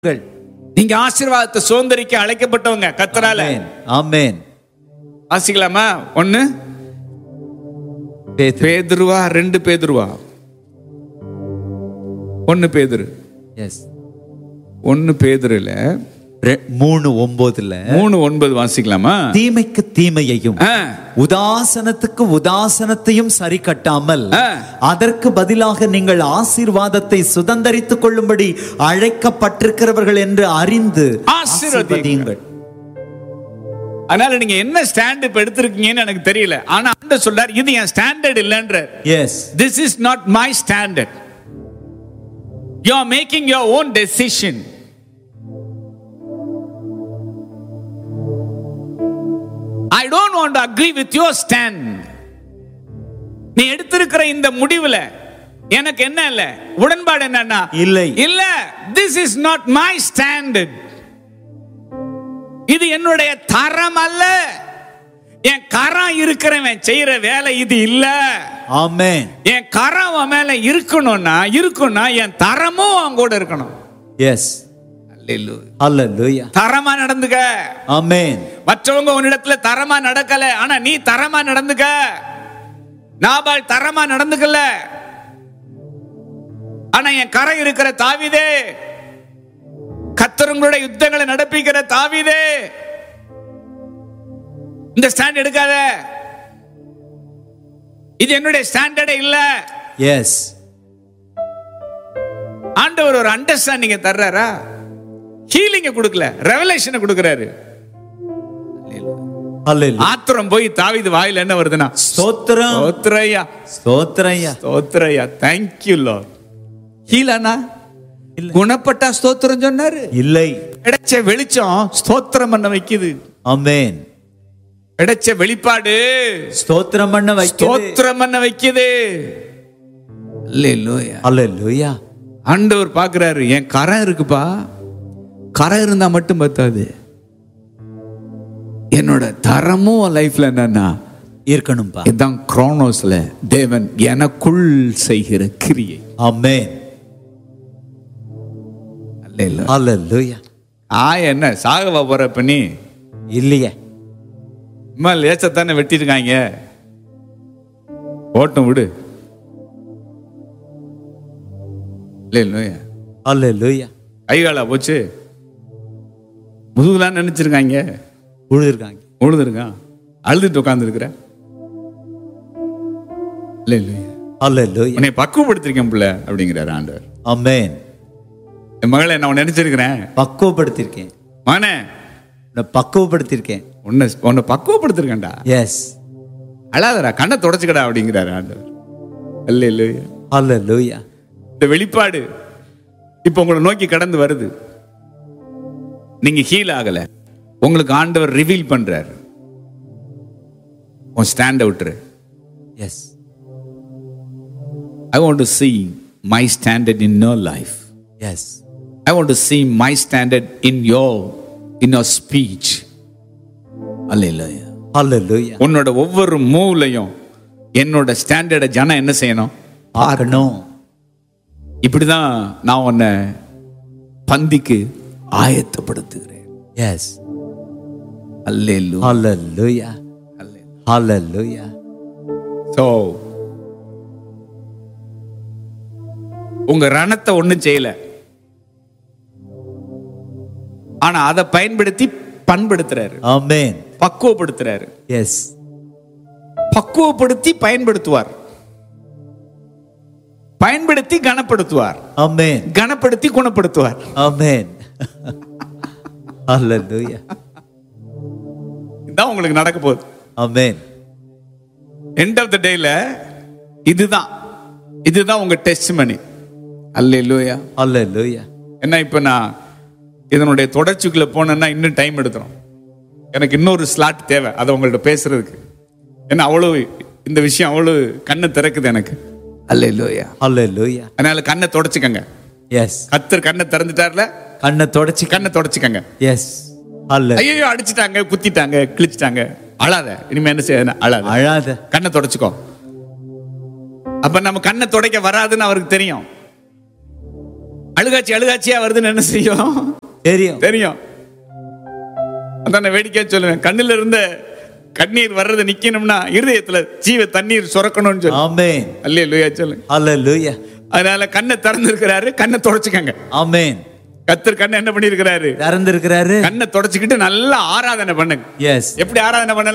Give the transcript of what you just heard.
உங்கள் நீங்க ஆசீர்வாதத்தை சுதந்திரிக்க அழைக்கப்பட்டவங்க கத்தரால ஆமென். ஆமென் வாசிக்கலாமா ஒண்ணு பேதுரு. பேதுருவா ரெண்டு பேதுருவா ஒன்னு பேதுரு Yes. ஒன்னு பேதுருல ரெ- மூணு ஒன்பதுல மூணு ஒன்பது வாசிக்கலாமா தீமைக்கு தீமையையும் ஆ, உதாசனத்துக்கு உதாசனத்தையும் சரி கட்டாமல் ஆ. அதற்கு பதிலாக நீங்கள் ஆசீர்வாதத்தை சுதந்தரித்துக் கொள்ளும்படி அழைக்கப்பட்டிருக்கிறவர்கள் என்று அறிந்து ஆசீர்வதியுங்கள். அதனால நீங்க என்ன ஸ்டாண்ட் இப்ப எடுத்திருக்கீங்கன்னு எனக்கு தெரியல ஆனா ஆண்டவர் சொல்றார் இது என் ஸ்டாண்டர்ட் இல்லைன்ற yes this is not my standard you are making your own decision I don't want to agree with your stand நீ எடுத்திருக்கிற இந்த முடிவுல எனக்கு என்ன இல்ல உடன்பாடு என்னன்னா இல்லை. இல்ல this is not my standard இது என்னுடைய தரம் அல்ல என் கரம் இருக்கிறவன் செய்யற வேலை இது இல்ல ஆமென் என் கரம் அவன் மேல இருக்கணும்னா இருக்கணும்னா என் தரமும் அவன் கூட இருக்கணும் எஸ் அல்லேலூயா. அல்லேலூயா தரமா நடந்துக்க ஆமென் மற்றவங்க உன்னிடத்துல தரமா நடக்கல ஆனா நீ தரமா நடந்துக்க நாபால் தரமா நடந்துக்கல ஆனா என் கரை இருக்கிற தாவிதே கத்தருங்களுடைய யுத்தங்களை நடப்பிக்கிற தாவிதே இந்த ஸ்டாண்ட் எடுக்காத இது என்னுடைய ஸ்டாண்டர்டே இல்ல எஸ் ஆண்டவர் ஒரு அண்டர்ஸ்டாண்டிங்க தர்றாரா ஹீலிங்க கொடுக்கல ரெவலேஷனை கொடுக்கறாரு அல்லேலூயா ஆத்திரம் போய் தாவிது வாயில என்ன வருதுன்னா ஸ்தோத்திரம் ஸ்தோத்திரையா ஸ்தோத்திரம்யா ஸ்தோத்திரையா தேங்க்யூ லோ ஹீலானா குணப்பட்டா ஸ்தோத்திரம் சொன்னாரு இல்லை கிடைச்ச வெளிச்சம் ஸ்தோத்திரம் பண்ண வைக்குது ஆமென் கிடைச்ச வெளிப்பாடு ஸ்தோத்திரம் பண்ண வைக்கிறது ஸ்தோத்திரம் பண்ண வைக்குது அல்லேலூயா அல்லேலூயா ஆண்டவர் பாக்குறாரு என் கரம் இருக்குப்பா கரம் இருந்தா மட்டும் பத்தாது என்னோட தரமும் லைஃப்ல என்னன்னா இருக்கணும்பா இதுதான் குரோனோஸ்ல தேவன் எனக்குள் செய்கிற கிரியை ஆமென் அல்லேலூயா. அல்லேலூயா ஆ என்ன சாகவா போற பண்ணி இல்லையே இம்மா லேசத்தானே வெட்டிருக்காங்க ஓட்டம் விடு இல்லையா அல்லேலூயா கை காலா போச்சு முதுகுலாம் நினைச்சிருக்காங்க உழுதுருக்காங்க உழுதுருக்கான் அழுதுட்டு உட்காந்துருக்குற இல்லை இல்லையா அல்லேலூயா உன்னை பக்குவப்படுத்திருக்கேன் பிள்ளை அப்படிங்கிறார் ஆண்டவர் ஆமென் என் மகளை நான் உன்னை நினைச்சிருக்கிறேன் பக்குவப்படுத்திருக்கேன் மகனே உன்னை பக்குவப்படுத்திருக்கேன் உன்னை உன்னை பக்குவப்படுத்திருக்கேன்டா எஸ் அழாதடா கண்ணை தொடச்சுக்கடா அப்படிங்கிறாரு ஆண்டவர் இல்லை இல்லையா அல்லேலூயா இந்த வெளிப்பாடு இப்போ உங்களை நோக்கி கடந்து வருது நீங்க ஹீல் ஆகல உங்களுக்கு ஆண்டவர் ரிவீல் பண்றாரு உன் ஸ்டாண்ட் அவுட்ரு yes I want to see my standard in your life yes I want to see my standard in your in your speech அல்லையா அல்லேலூயா உன்னோட ஒவ்வொரு மூவ்லையும் என்னோட ஸ்டாண்டர்டை ஜனம் என்ன செய்யணும் பார்க்கணும் இப்படிதான் நான் உன்னை பந்திக்கு ஆயத்தப்படுத்துகிறேன் எஸ் அல்லேலூ அல்லேலூயா அல்லேலூயா ஸோ உங்க ரணத்தை ஒண்ணும் செய்யல ஆனா அதை பயன்படுத்தி பண்படுத்துறாரு ஆமென் பக்குவப்படுத்துறாரு எஸ் பக்குவப்படுத்தி பயன்படுத்துவார் பயன்படுத்தி கனப்படுத்துவார் ஆமென் கனப்படுத்தி குணப்படுத்துவார் ஆமென் அல்லேலூயா இதுதான் உங்களுக்கு நடக்க போகுது ஆமென் எண்ட் ஆஃப் த டேல இதுதான் இதுதான் உங்க டெஸ்ட் மணி அல்லேலூயா அல்லேலூயா என்ன இப்போ நான் இதனுடைய தொடர்ச்சிக்குள்ள போனேன்னா இன்னும் டைம் எடுத்துரும் எனக்கு இன்னொரு ஸ்லாட் தேவை அதை உங்கள்ட்ட பேசுறதுக்கு ஏன்னா அவ்வளவு இந்த விஷயம் அவ்வளவு கண்ணை திறக்குது எனக்கு அல்லேலூயா அல்லேலூயா அதனால கண்ணை தொடச்சுக்கங்க எஸ் கத்தர் கண்ணை திறந்துட்டார்ல கண்ணை தொடச்சி கண்ணை தொடச்சுக்கங்க எஸ் அல்ல ஐயோ அடிச்சிட்டாங்க குத்திட்டாங்க கிழிச்சிட்டாங்க அழாத இனிமே என்ன செய்ய அழாத அழாத கண்ணை தொடச்சுக்கோ அப்ப நம்ம கண்ணை துடைக்க வராதுன்னு அவருக்கு தெரியும் அழுகாச்சி அழுகாச்சியா வருதுன்னு என்ன செய்யும் தெரியும் தெரியும் அதான் வேடிக்கையா சொல்லுவேன் கண்ணுல இருந்த கண்ணீர் வர்றது நிக்கணும்னா இருதயத்துல ஜீவ தண்ணீர் சுரக்கணும்னு சொல்லு ஆமென் அல்லே லூயா சொல்லுங்க ஹalleluya அதனால கண்ணை திறந்திருக்கிறாரு கண்ணை தொடச்சுக்கங்க ஆமென் கத்தர் கண்ணை என்ன பண்ணிருக்கிறாரு திறந்திருக்கிறாரு கண்ணை தொடச்சுக்கிட்டு நல்லா ஆராதனை பண்ணுங்க எஸ் எப்படி ஆராதனை பண்ண